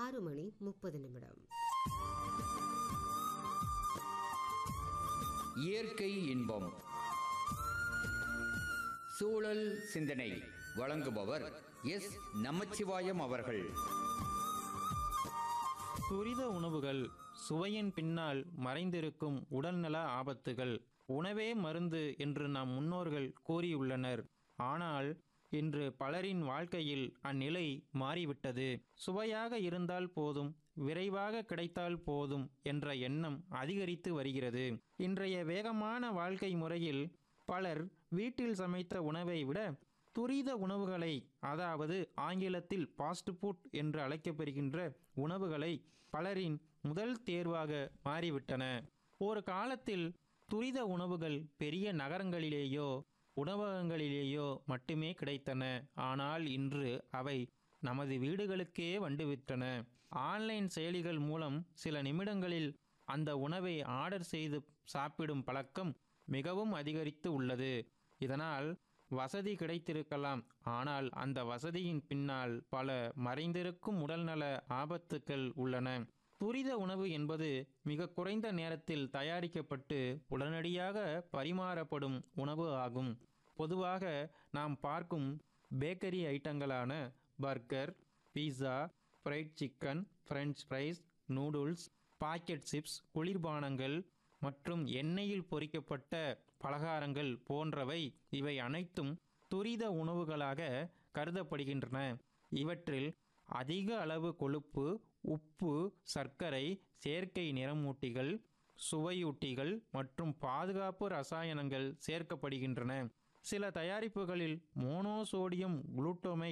ஆறு மணி முப்பது நிமிடம் இயற்கை இன்பம் சூழல் சிந்தனை வழங்குபவர் எஸ் நமச்சிவாயம் அவர்கள் துரித உணவுகள் சுவையின் பின்னால் மறைந்திருக்கும் உடல்நல ஆபத்துகள் உணவே மருந்து என்று நம் முன்னோர்கள் கூறியுள்ளனர் ஆனால் இன்று பலரின் வாழ்க்கையில் அந்நிலை மாறிவிட்டது சுவையாக இருந்தால் போதும் விரைவாக கிடைத்தால் போதும் என்ற எண்ணம் அதிகரித்து வருகிறது இன்றைய வேகமான வாழ்க்கை முறையில் பலர் வீட்டில் சமைத்த உணவை விட துரித உணவுகளை அதாவது ஆங்கிலத்தில் ஃபாஸ்ட் ஃபுட் என்று அழைக்கப்படுகின்ற உணவுகளை பலரின் முதல் தேர்வாக மாறிவிட்டன ஒரு காலத்தில் துரித உணவுகள் பெரிய நகரங்களிலேயோ உணவகங்களிலேயோ மட்டுமே கிடைத்தன ஆனால் இன்று அவை நமது வீடுகளுக்கே வந்துவிட்டன ஆன்லைன் செயலிகள் மூலம் சில நிமிடங்களில் அந்த உணவை ஆர்டர் செய்து சாப்பிடும் பழக்கம் மிகவும் அதிகரித்து உள்ளது இதனால் வசதி கிடைத்திருக்கலாம் ஆனால் அந்த வசதியின் பின்னால் பல மறைந்திருக்கும் உடல்நல ஆபத்துக்கள் உள்ளன துரித உணவு என்பது மிக குறைந்த நேரத்தில் தயாரிக்கப்பட்டு உடனடியாக பரிமாறப்படும் உணவு ஆகும் பொதுவாக நாம் பார்க்கும் பேக்கரி ஐட்டங்களான burger pizza fried chicken French fries noodles packet chips குளிர்பானங்கள் மற்றும் எண்ணெயில் பொரிக்கப்பட்ட பலகாரங்கள் போன்றவை இவை அனைத்தும் துரித உணவுகளாக கருதப்படுகின்றன இவற்றில் அதிக அளவு கொழுப்பு உப்பு சர்க்கரை செயற்கை நிறமூட்டிகள் சுவையூட்டிகள் மற்றும் பாதுகாப்பு ரசாயனங்கள் சேர்க்கப்படுகின்றன சில தயாரிப்புகளில் மோனோசோடியம் குளுட்டோமைட்